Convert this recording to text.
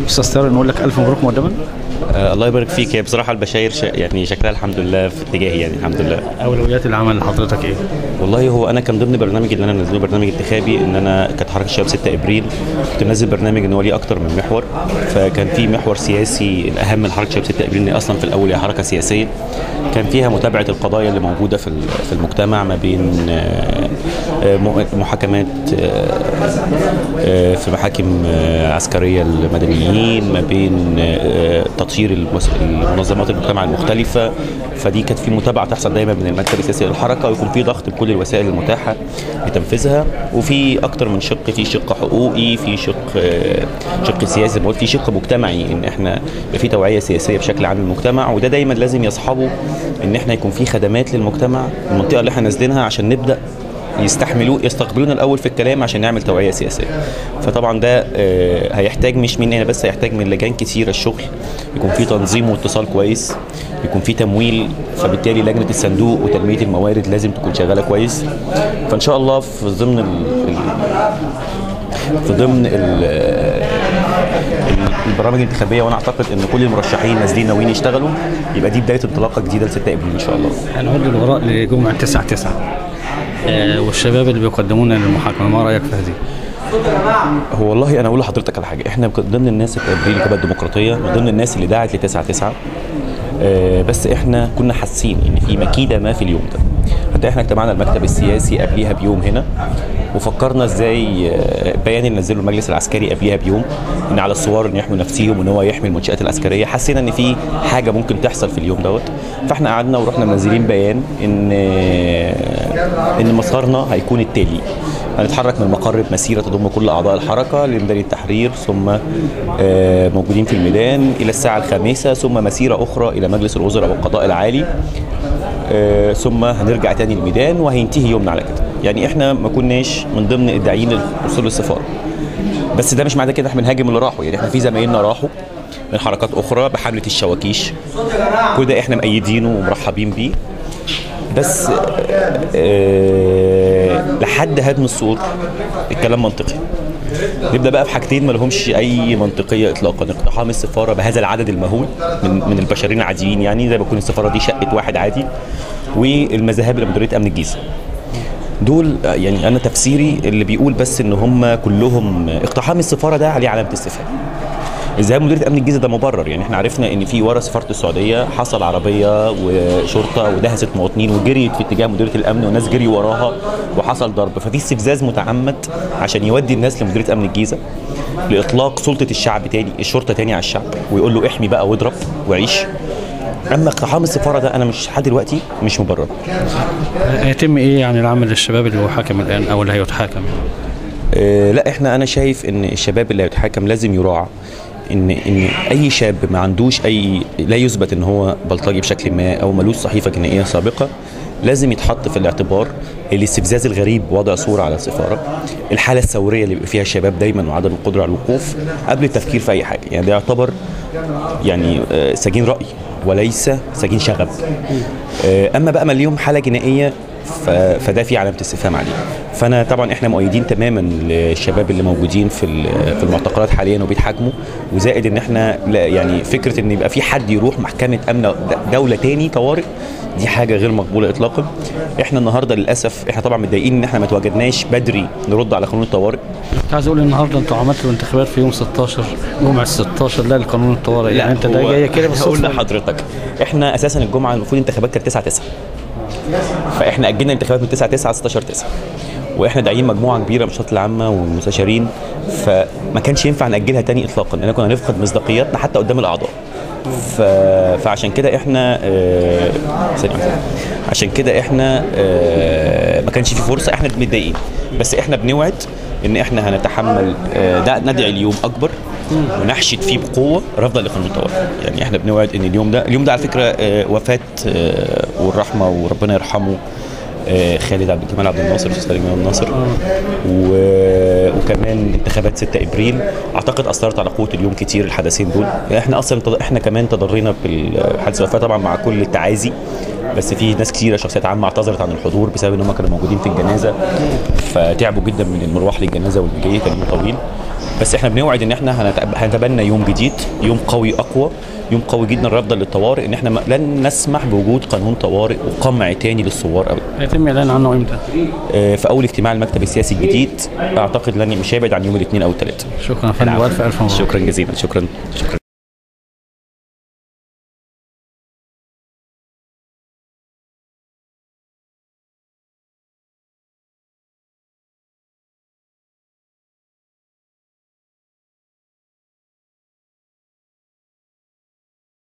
استاذ طارق نقول لك الف مبروك مقدما آه الله يبارك فيك هي بصراحه البشاير ش... يعني شكلها الحمد لله في اتجاهي يعني الحمد لله اولويات العمل لحضرتك ايه؟ والله هو انا كان ضمن برنامج اللي انا منزله برنامج انتخابي ان انا كانت حركه الشباب 6 ابريل كنت منزل برنامج ان هو ليه اكتر من محور فكان في محور سياسي الاهم من حركه الشباب 6 ابريل ان اصلا في الاول هي حركه سياسيه كان فيها متابعه القضايا اللي موجوده في ال- في المجتمع ما بين آه، آه، م- محاكمات آه، آه، في محاكم آه، عسكريه المدنيين ما بين آه، تطهير المس- المنظمات المجتمع المختلفه فدي كانت في متابعه تحصل دايما من المكتب السياسي للحركه ويكون في ضغط بكل الوسائل المتاحه لتنفيذها وفي اكتر من شق في شق حقوقي في شق آه، شق سياسي زي ما قلت في شق مجتمعي ان احنا يبقى في توعيه سياسيه بشكل عام للمجتمع وده دايما لازم يصحبه ان احنا يكون في خدمات للمجتمع المنطقه اللي احنا نازلينها عشان نبدا يستحملوه يستقبلونا الاول في الكلام عشان نعمل توعيه سياسيه فطبعا ده آه، هيحتاج مش مني انا بس هيحتاج من لجان كتيره الشغل يكون في تنظيم واتصال كويس يكون في تمويل فبالتالي لجنه الصندوق وتنميه الموارد لازم تكون شغاله كويس فان شاء الله في ضمن ال- ال- في ضمن ال- ال- البرامج الانتخابيه وانا اعتقد ان كل المرشحين نازلين ناويين يشتغلوا يبقى دي بدايه انطلاقه جديده ل 6 ابريل ان شاء الله هنعود للوراء لجمعه 9 9 آه والشباب اللي بيقدمون للمحاكمه ما رايك في هذه؟ هو والله انا اقول لحضرتك على حاجه احنا من ضمن الناس اللي ابريل الجبهه الديمقراطيه من ضمن الناس اللي دعت ل 9 9 آه، بس احنا كنا حاسين ان في مكيده ما في اليوم ده حتى احنا اجتمعنا المكتب السياسي قبليها بيوم هنا وفكرنا ازاي آه، بيان اللي نزله المجلس العسكري قبليها بيوم ان على الثوار ان يحموا نفسيهم وان هو يحمي المنشات العسكريه حسينا ان في حاجه ممكن تحصل في اليوم دوت فاحنا قعدنا ورحنا منزلين بيان ان آه، ان مسارنا هيكون التالي هنتحرك من مقر مسيره تضم كل اعضاء الحركه لميدان التحرير ثم آه، موجودين في الميدان الى الساعه الخامسه ثم مسيره اخرى الى مجلس الوزراء والقضاء العالي آه، ثم هنرجع تاني الميدان وهينتهي يومنا على كده يعني احنا ما كناش من ضمن الداعيين للوصول للسفاره بس ده مش معنى كده احنا بنهاجم اللي راحوا يعني احنا في زمايلنا راحوا من حركات اخرى بحمله الشواكيش كل ده احنا مأيدينه ومرحبين بيه بس آه لحد هدم السور الكلام منطقي نبدا بقى في حاجتين ما لهمش اي منطقيه اطلاقا اقتحام السفاره بهذا العدد المهول من من البشرين العاديين يعني زي ما تكون السفاره دي شقه واحد عادي والمذاهب الى مديريه امن الجيزه دول آه، يعني انا تفسيري اللي بيقول بس ان هم كلهم اقتحام السفاره ده عليه علامه استفهام الذهاب مديريه امن الجيزه ده مبرر يعني احنا عرفنا ان في ورا سفاره السعوديه حصل عربيه وشرطه ودهست مواطنين وجريت في اتجاه مديريه الامن والناس جري وراها وحصل ضرب ففي استفزاز متعمد عشان يودي الناس لمديريه امن الجيزه لاطلاق سلطه الشعب تاني الشرطه تاني على الشعب ويقول له احمي بقى واضرب وعيش اما اقتحام السفاره ده انا مش لحد دلوقتي مش مبرر هيتم ايه يعني العمل للشباب اللي هو حاكم الان او اللي هيتحاكم؟ آه، لا احنا انا شايف ان الشباب اللي هيتحاكم لازم يراعى ان ان اي شاب ما عندوش اي لا يثبت ان هو بلطجي بشكل ما او ملوش صحيفه جنائيه سابقه لازم يتحط في الاعتبار الاستفزاز الغريب بوضع صوره على السفاره الحاله الثوريه اللي بيبقى فيها الشباب دايما وعدم القدره على الوقوف قبل التفكير في اي حاجه يعني ده يعتبر يعني آه، سجين راي وليس سجين شغب آه، اما بقى ما ليهم حاله جنائيه ف- فده في علامه استفهام عليه فانا طبعا احنا مؤيدين تماما للشباب اللي موجودين في ال- في المعتقلات حاليا وبيتحاكموا وزائد ان احنا لا يعني فكره ان يبقى في حد يروح محكمه امن د- دوله تاني طوارئ دي حاجه غير مقبوله اطلاقا احنا النهارده للاسف احنا طبعا متضايقين ان احنا ما تواجدناش بدري نرد على قانون الطوارئ كنت عايز اقول النهارده انتوا عملتوا انتخابات في يوم 16 جمعه 16 لا لقانون الطوارئ يعني انت ده هو- جايه كده هقول بالصدفه لحضرتك احنا اساسا الجمعه المفروض انتخابات كانت 9 9 فاحنا اجلنا الانتخابات من 9 9 16 9 واحنا داعيين مجموعه كبيره من الشرطه العامه والمستشارين فما كانش ينفع ناجلها تاني اطلاقا لان كنا هنفقد مصداقيتنا حتى قدام الاعضاء ف... فعشان كده احنا آه... ثانية واحدة. عشان كده احنا آه... ما كانش في فرصه احنا متضايقين بس احنا بنوعد ان احنا هنتحمل آه... ده ندعي اليوم اكبر ونحشد فيه بقوه رفضا لقانون الطوارئ يعني احنا بنوعد ان اليوم ده اليوم ده على فكره آه، وفاه آه، والرحمه وربنا يرحمه آه، خالد عبد الجمال عبد الناصر استاذ خالد جمال الناصر و... وكمان انتخابات 6 ابريل اعتقد اثرت على قوه اليوم كتير الحدثين دول احنا اصلا تض... احنا كمان تضرينا بالحادثه الوفاه طبعا مع كل التعازي بس في ناس كتيره شخصيات عامه اعتذرت عن الحضور بسبب ان هم كانوا موجودين في الجنازه فتعبوا جدا من المروح للجنازه والمجيه كان يوم طويل بس احنا بنوعد ان احنا هنت- هنتبنى يوم جديد يوم قوي اقوى يوم قوي جدا رفضا للطوارئ ان احنا ما- لن نسمح بوجود قانون طوارئ وقمع تاني للثوار ابدا هيتم اعلان عنه امتى؟ آه، في اول اجتماع المكتب السياسي الجديد اعتقد لن مش هيبعد عن يوم الاثنين او الثلاث شكرا يا فندم والف الف مبروك شكرا جزيلا شكرا شكرا